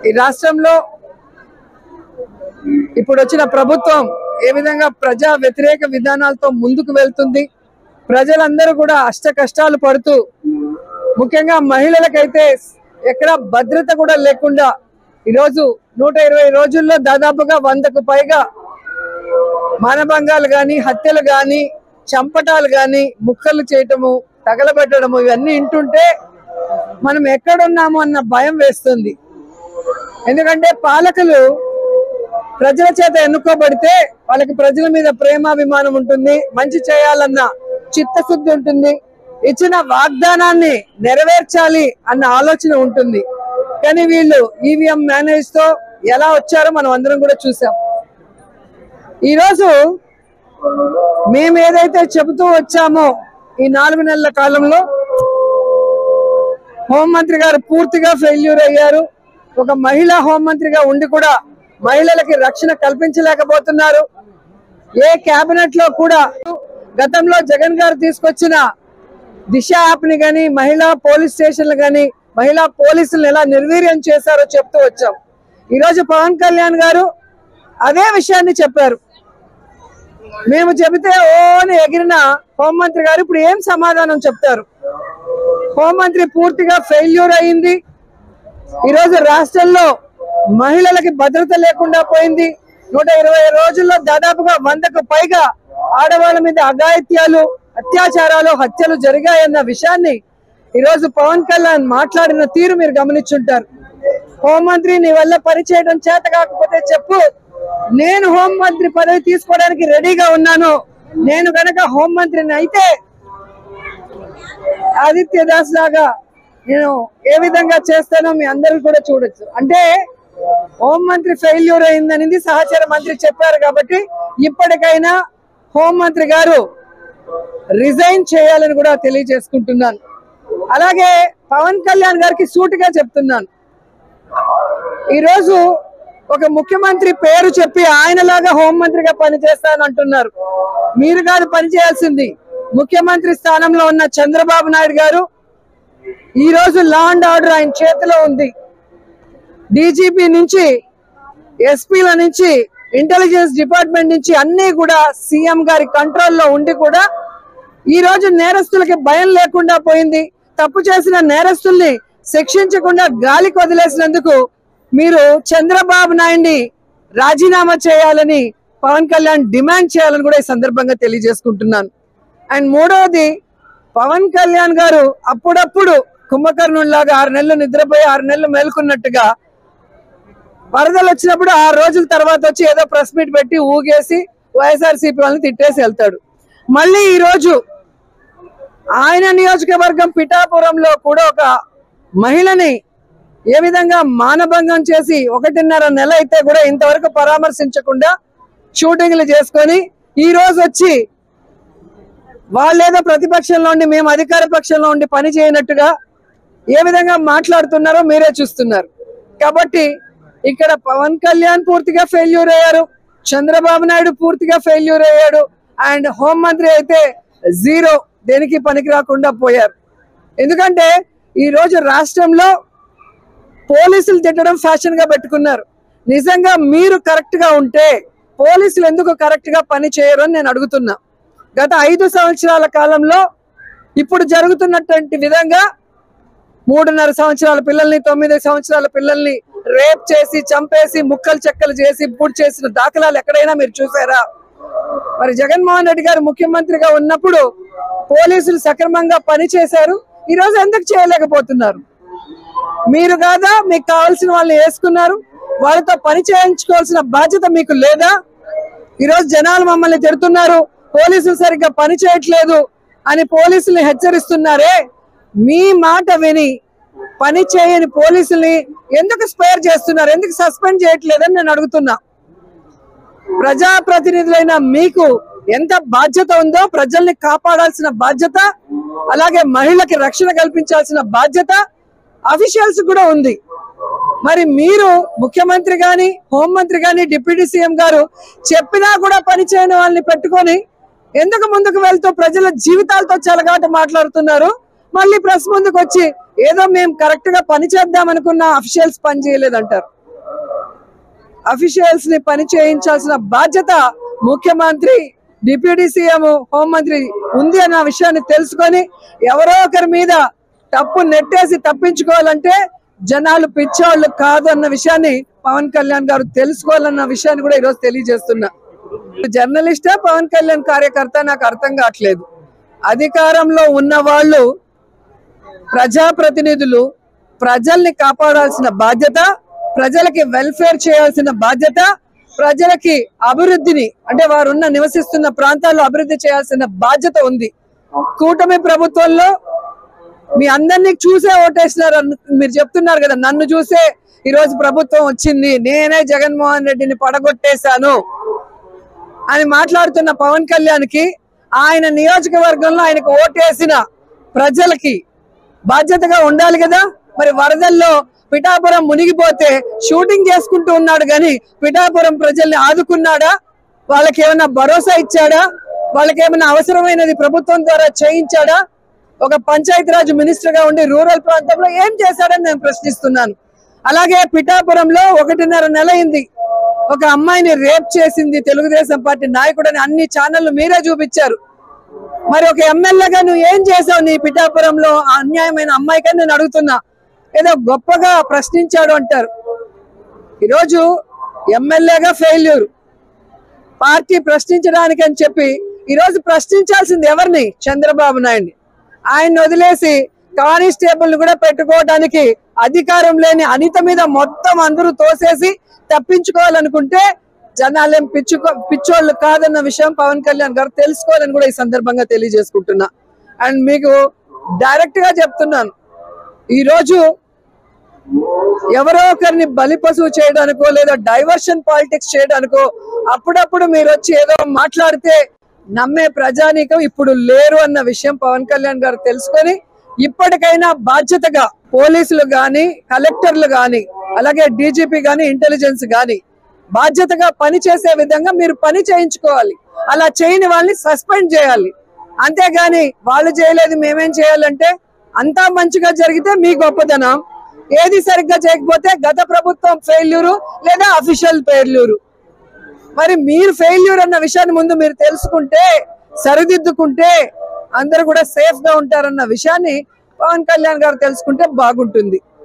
ఈ రాష్ట్రంలో ఇప్పుడు వచ్చిన ప్రభుత్వం ఏ విధంగా ప్రజా వ్యతిరేక విధానాలతో ముందుకు వెళ్తుంది ప్రజలందరూ కూడా అష్ట కష్టాలు పడుతూ ముఖ్యంగా మహిళలకైతే ఎక్కడ భద్రత కూడా లేకుండా ఈరోజు నూట ఇరవై రోజుల్లో దాదాపుగా వందకు పైగా మానభంగాలు గాని హత్యలు గాని చంపటాలు గాని ముక్కలు చేయటము తగలబెట్టడము ఇవన్నీ వింటుంటే మనం ఎక్కడున్నాము అన్న భయం వేస్తుంది ఎందుకంటే పాలకులు ప్రజల చేత ఎన్నుకోబడితే వాళ్ళకి ప్రజల మీద ప్రేమాభిమానం ఉంటుంది మంచి చేయాలన్న చిత్తశుద్ధి ఉంటుంది ఇచ్చిన వాగ్దానాన్ని నెరవేర్చాలి అన్న ఆలోచన ఉంటుంది కానీ వీళ్ళు ఈవీఎం మేనేజ్ తో ఎలా వచ్చారో మనం అందరం కూడా చూసాం ఈరోజు మేము ఏదైతే చెబుతూ వచ్చామో ఈ నాలుగు నెలల కాలంలో హోంమంత్రి గారు పూర్తిగా ఫెయిల్యూర్ అయ్యారు ఒక మహిళా హోంమంత్రిగా ఉండి కూడా మహిళలకి రక్షణ కల్పించలేకపోతున్నారు ఏ కేబినెట్ లో కూడా గతంలో జగన్ గారు తీసుకొచ్చిన దిశ యాప్ ని గాని మహిళా పోలీస్ స్టేషన్లు గాని మహిళా పోలీసులను ఎలా నిర్వీర్యం చేశారో చెప్తూ వచ్చాం ఈ రోజు పవన్ కళ్యాణ్ గారు అదే విషయాన్ని చెప్పారు మేము చెబితే ఓ అని ఎగిరిన హోంమంత్రి గారు ఇప్పుడు ఏం సమాధానం చెప్తారు హోంమంత్రి పూర్తిగా ఫెయిల్యూర్ అయింది ఈరోజు రాష్ట్రంలో మహిళలకి భద్రత లేకుండా పోయింది నూట ఇరవై రోజుల్లో దాదాపుగా వందకు పైగా ఆడవాళ్ళ మీద అఘాయిత్యాలు అత్యాచారాలు హత్యలు జరిగాయన్న విషయాన్ని ఈరోజు పవన్ కళ్యాణ్ మాట్లాడిన తీరు మీరు గమనించుంటారు హోంమంత్రి నీ వల్ల పని చేయడం చేత కాకపోతే చెప్పు నేను హోంమంత్రి పదవి తీసుకోవడానికి రెడీగా ఉన్నాను నేను గనక హోంమంత్రిని అయితే ఆదిత్య దాస్ లాగా నేను ఏ విధంగా చేస్తానో మీ అందరూ కూడా చూడొచ్చు అంటే హోం మంత్రి ఫెయిల్యూర్ అయిందనేది సహచర మంత్రి చెప్పారు కాబట్టి ఇప్పటికైనా హోం మంత్రి గారు రిజైన్ చేయాలని కూడా తెలియజేసుకుంటున్నాను అలాగే పవన్ కళ్యాణ్ గారికి సూటిగా చెప్తున్నాను ఈరోజు ఒక ముఖ్యమంత్రి పేరు చెప్పి ఆయనలాగా హోంమంత్రిగా పనిచేస్తాను అంటున్నారు మీరు కాదు పనిచేయాల్సింది ముఖ్యమంత్రి స్థానంలో ఉన్న చంద్రబాబు నాయుడు గారు ఈ రోజు లా అండ్ ఆర్డర్ ఆయన చేతిలో ఉంది డీజీపీ నుంచి ఎస్పీల నుంచి ఇంటెలిజెన్స్ డిపార్ట్మెంట్ నుంచి అన్ని కూడా సీఎం గారి కంట్రోల్లో ఉండి కూడా ఈ రోజు నేరస్తులకి భయం లేకుండా పోయింది తప్పు చేసిన నేరస్తుల్ని శిక్షించకుండా గాలికి వదిలేసినందుకు మీరు చంద్రబాబు నాయుడిని రాజీనామా చేయాలని పవన్ కళ్యాణ్ డిమాండ్ చేయాలని కూడా ఈ సందర్భంగా తెలియజేసుకుంటున్నాను అండ్ మూడవది పవన్ కళ్యాణ్ గారు అప్పుడప్పుడు కుంభకర్ణుల్లాగా ఆరు నెలలు నిద్రపోయి ఆరు నెలలు మేల్కొన్నట్టుగా వరదలు వచ్చినప్పుడు ఆరు రోజుల తర్వాత వచ్చి ఏదో ప్రెస్ మీట్ పెట్టి ఊగేసి వైఎస్ఆర్సీపీ వాళ్ళని తిట్టేసి వెళ్తాడు మళ్ళీ ఈ రోజు ఆయన నియోజకవర్గం పిఠాపురంలో కూడా ఒక మహిళని ఏ విధంగా మానభంగం చేసి ఒకటిన్నర నెల అయితే కూడా ఇంతవరకు పరామర్శించకుండా షూటింగ్లు చేసుకొని ఈ రోజు వచ్చి వాళ్ళేదో ప్రతిపక్షంలో ఉండి మేము అధికార పక్షంలో ఉండి పని చేయనట్టుగా ఏ విధంగా మాట్లాడుతున్నారో మీరే చూస్తున్నారు కాబట్టి ఇక్కడ పవన్ కళ్యాణ్ పూర్తిగా ఫెయిల్యూర్ అయ్యారు చంద్రబాబు నాయుడు పూర్తిగా ఫెయిల్యూర్ అయ్యాడు అండ్ హోంమంత్రి అయితే జీరో దేనికి పనికి రాకుండా పోయారు ఎందుకంటే ఈ రోజు రాష్ట్రంలో పోలీసులు తిట్టడం ఫ్యాషన్ గా పెట్టుకున్నారు నిజంగా మీరు కరెక్ట్ గా ఉంటే పోలీసులు ఎందుకు కరెక్ట్ గా పని చేయరు అని నేను అడుగుతున్నా గత ఐదు సంవత్సరాల కాలంలో ఇప్పుడు జరుగుతున్నటువంటి విధంగా మూడున్నర సంవత్సరాల పిల్లల్ని తొమ్మిది సంవత్సరాల పిల్లల్ని రేప్ చేసి చంపేసి ముక్కలు చెక్కలు చేసి పూర్తి చేసిన దాఖలాలు ఎక్కడైనా మీరు చూసారా మరి జగన్మోహన్ రెడ్డి గారు ముఖ్యమంత్రిగా ఉన్నప్పుడు పోలీసులు సక్రమంగా పని చేశారు ఈ రోజు ఎందుకు చేయలేకపోతున్నారు మీరు కాదా మీకు కావాల్సిన వాళ్ళని వేసుకున్నారు వాళ్ళతో పని చేయించుకోవాల్సిన బాధ్యత మీకు లేదా ఈరోజు జనాలు మమ్మల్ని తిడుతున్నారు పోలీసులు సరిగ్గా పని చేయట్లేదు అని పోలీసుల్ని హెచ్చరిస్తున్నారే మీ మాట విని పని చేయని పోలీసుల్ని ఎందుకు స్పేర్ చేస్తున్నారు ఎందుకు సస్పెండ్ చేయట్లేదని నేను అడుగుతున్నా ప్రజాప్రతినిధులైన మీకు ఎంత బాధ్యత ఉందో ప్రజల్ని కాపాడాల్సిన బాధ్యత అలాగే మహిళకి రక్షణ కల్పించాల్సిన బాధ్యత అఫీషియల్స్ కూడా ఉంది మరి మీరు ముఖ్యమంత్రి గాని హోంమంత్రి గాని డిప్యూటీ సీఎం గారు చెప్పినా కూడా పని చేయని వాళ్ళని పెట్టుకొని ఎందుకు ముందుకు వెళ్తూ ప్రజల జీవితాలతో చెలగాట మాట్లాడుతున్నారు మళ్ళీ ప్రెస్ ముందుకు వచ్చి ఏదో మేము కరెక్ట్ గా పని చేద్దాం అనుకున్న అఫీషియల్స్ పని చేయలేదంటారు అఫీషియల్స్ ని పని చేయించాల్సిన బాధ్యత ముఖ్యమంత్రి డిప్యూటీ సీఎం హోంమంత్రి ఉంది అన్న విషయాన్ని తెలుసుకొని ఎవరో ఒకరి మీద తప్పు నెట్టేసి తప్పించుకోవాలంటే జనాలు పిచ్చోళ్ళు కాదు అన్న విషయాన్ని పవన్ కళ్యాణ్ గారు తెలుసుకోవాలన్న విషయాన్ని కూడా ఈరోజు తెలియజేస్తున్నా జర్నలిస్టా పవన్ కళ్యాణ్ కార్యకర్త నాకు అర్థం కావట్లేదు అధికారంలో ఉన్న వాళ్ళు ప్రజాప్రతినిధులు ప్రజల్ని కాపాడాల్సిన బాధ్యత ప్రజలకి వెల్ఫేర్ చేయాల్సిన బాధ్యత ప్రజలకి అభివృద్ధిని అంటే వారు ఉన్న నివసిస్తున్న ప్రాంతాల్లో అభివృద్ధి చేయాల్సిన బాధ్యత ఉంది కూటమి ప్రభుత్వంలో మీ అందరినీ చూసే ఓటేసినారు అను- మీరు చెప్తున్నారు కదా నన్ను చూసే ఈ రోజు ప్రభుత్వం వచ్చింది నేనే జగన్మోహన్ రెడ్డిని పడగొట్టేశాను అని మాట్లాడుతున్న పవన్ కళ్యాణ్ కి ఆయన నియోజకవర్గంలో ఆయనకు ఓటేసిన ప్రజలకి బాధ్యతగా ఉండాలి కదా మరి వరదల్లో పిఠాపురం మునిగిపోతే షూటింగ్ చేసుకుంటూ ఉన్నాడు కానీ పిఠాపురం ప్రజల్ని ఆదుకున్నాడా వాళ్ళకి ఏమైనా భరోసా ఇచ్చాడా వాళ్ళకి ఏమైనా అవసరమైనది ప్రభుత్వం ద్వారా చేయించాడా ఒక పంచాయతీరాజ్ మినిస్టర్ గా ఉండి రూరల్ ప్రాంతంలో ఏం చేశాడని నేను ప్రశ్నిస్తున్నాను అలాగే పిఠాపురంలో ఒకటిన్నర నెల అయింది ఒక అమ్మాయిని రేప్ చేసింది తెలుగుదేశం పార్టీ నాయకుడని అన్ని ఛానళ్లు మీరే చూపించారు మరి ఒక ఎమ్మెల్యేగా నువ్వు ఏం చేసావు నీ పిఠాపురంలో ఆ అన్యాయమైన అమ్మాయికి నేను అడుగుతున్నా ఏదో గొప్పగా ప్రశ్నించాడు అంటారు ఈరోజు ఎమ్మెల్యేగా ఫెయిల్యూర్ పార్టీ ప్రశ్నించడానికి అని చెప్పి ఈరోజు ప్రశ్నించాల్సింది ఎవరిని చంద్రబాబు నాయుడిని ఆయన్ని వదిలేసి కానిస్టేబుల్ కూడా పెట్టుకోవడానికి అధికారం లేని అనిత మీద మొత్తం అందరూ తోసేసి తప్పించుకోవాలనుకుంటే జనాలేం పిచ్చుకో పిచ్చోళ్ళు కాదన్న విషయం పవన్ కళ్యాణ్ గారు తెలుసుకోవాలని కూడా ఈ సందర్భంగా తెలియజేసుకుంటున్నా అండ్ మీకు డైరెక్ట్ గా చెప్తున్నాను ఈ రోజు ఎవరో ఒకరిని బలి పశువు చేయడానికో లేదా డైవర్షన్ పాలిటిక్స్ చేయడానికో అప్పుడప్పుడు మీరు వచ్చి ఏదో మాట్లాడితే నమ్మే ప్రజానీకం ఇప్పుడు లేరు అన్న విషయం పవన్ కళ్యాణ్ గారు తెలుసుకొని ఇప్పటికైనా బాధ్యతగా పోలీసులు గాని కలెక్టర్లు గాని అలాగే డీజీపీ గాని ఇంటెలిజెన్స్ గాని బాధ్యతగా పని చేసే విధంగా మీరు పని చేయించుకోవాలి అలా చేయని వాళ్ళని సస్పెండ్ చేయాలి అంతేగాని వాళ్ళు చేయలేదు మేమేం చేయాలంటే అంతా మంచిగా జరిగితే మీ గొప్పదనం ఏది సరిగ్గా చేయకపోతే గత ప్రభుత్వం ఫెయిల్యూరు లేదా అఫీషియల్ ఫెయిల్యూరు మరి మీరు ఫెయిల్యూర్ అన్న విషయాన్ని ముందు మీరు తెలుసుకుంటే సరిదిద్దుకుంటే అందరూ కూడా సేఫ్ గా ఉంటారన్న విషయాన్ని పవన్ కళ్యాణ్ గారు తెలుసుకుంటే బాగుంటుంది